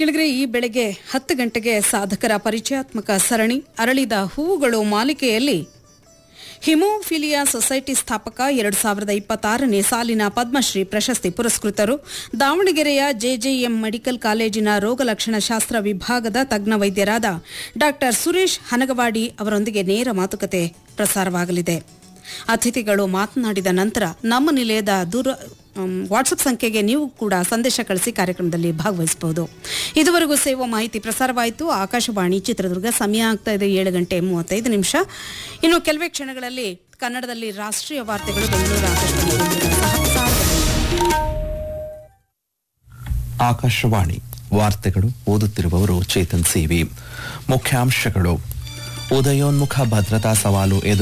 ಕೆಳಗರೆ ಈ ಬೆಳಗ್ಗೆ ಹತ್ತು ಗಂಟೆಗೆ ಸಾಧಕರ ಪರಿಚಯಾತ್ಮಕ ಸರಣಿ ಅರಳಿದ ಹೂವುಗಳು ಮಾಲಿಕೆಯಲ್ಲಿ ಹಿಮೋಫಿಲಿಯಾ ಸೊಸೈಟಿ ಸ್ಥಾಪಕ ಎರಡು ಸಾವಿರದ ಇಪ್ಪತ್ತಾರನೇ ಸಾಲಿನ ಪದ್ಮಶ್ರೀ ಪ್ರಶಸ್ತಿ ಪುರಸ್ಕೃತರು ದಾವಣಗೆರೆಯ ಜೆಜೆಎಂ ಮೆಡಿಕಲ್ ಕಾಲೇಜಿನ ರೋಗಲಕ್ಷಣ ಶಾಸ್ತ್ರ ವಿಭಾಗದ ತಜ್ಞ ವೈದ್ಯರಾದ ಡಾ ಸುರೇಶ್ ಹನಗವಾಡಿ ಅವರೊಂದಿಗೆ ನೇರ ಮಾತುಕತೆ ಪ್ರಸಾರವಾಗಲಿದೆ ಅತಿಥಿಗಳು ಮಾತನಾಡಿದ ನಂತರ ನಮ್ಮ ನಿಲಯದ ದೂರ ಅಮ್, ವಾಟ್ಸಪ್ ಸಂಖ್ಯೆಗೆ ನೀವು ಕೂಡ ಸಂದೇಶ ಕಳಿಸಿ ಕಾರ್ಯಕ್ರಮದಲ್ಲಿ ಭಾಗವಹಿಸಬಹುದು ಇದುವರೆಗೂ ಸೇವಾ ಮಾಹಿತಿ ಪ್ರಸಾರವಾಯಿತು ಆಕಾಶವಾಣಿ ಚಿತ್ರದುರ್ಗ ಸಮಯ ಆಗ್ತಾ ಇದೆ ಏಳು ಗಂಟೆ ಮೂವತ್ತೈದು ನಿಮಿಷ ಇನ್ನು ಕೆಲವೇ ಕ್ಷಣಗಳಲ್ಲಿ ಕನ್ನಡದಲ್ಲಿ ರಾಷ್ಟ್ರೀಯ ವಾರ್ತೆಗಳು ಬೆಂಗಳೂರು ಆಕಾಶವಾಣಿ ಕೇಂದ್ರದ ಸಹ ಪ್ರಸಾರದಲ್ಲಿ. ಆಕಾಶವಾಣಿ ವಾರ್ತೆಗಳು ಓದುತ್ತಿರುವವರು ಚೇತನ್ ಸಿವಿ ಮುಖ್ಯಾಂಶಗಳು ಉದಯೋನ್ಮುಖ ಭದ್ರತಾ ಸವಾಲು ಎದುರು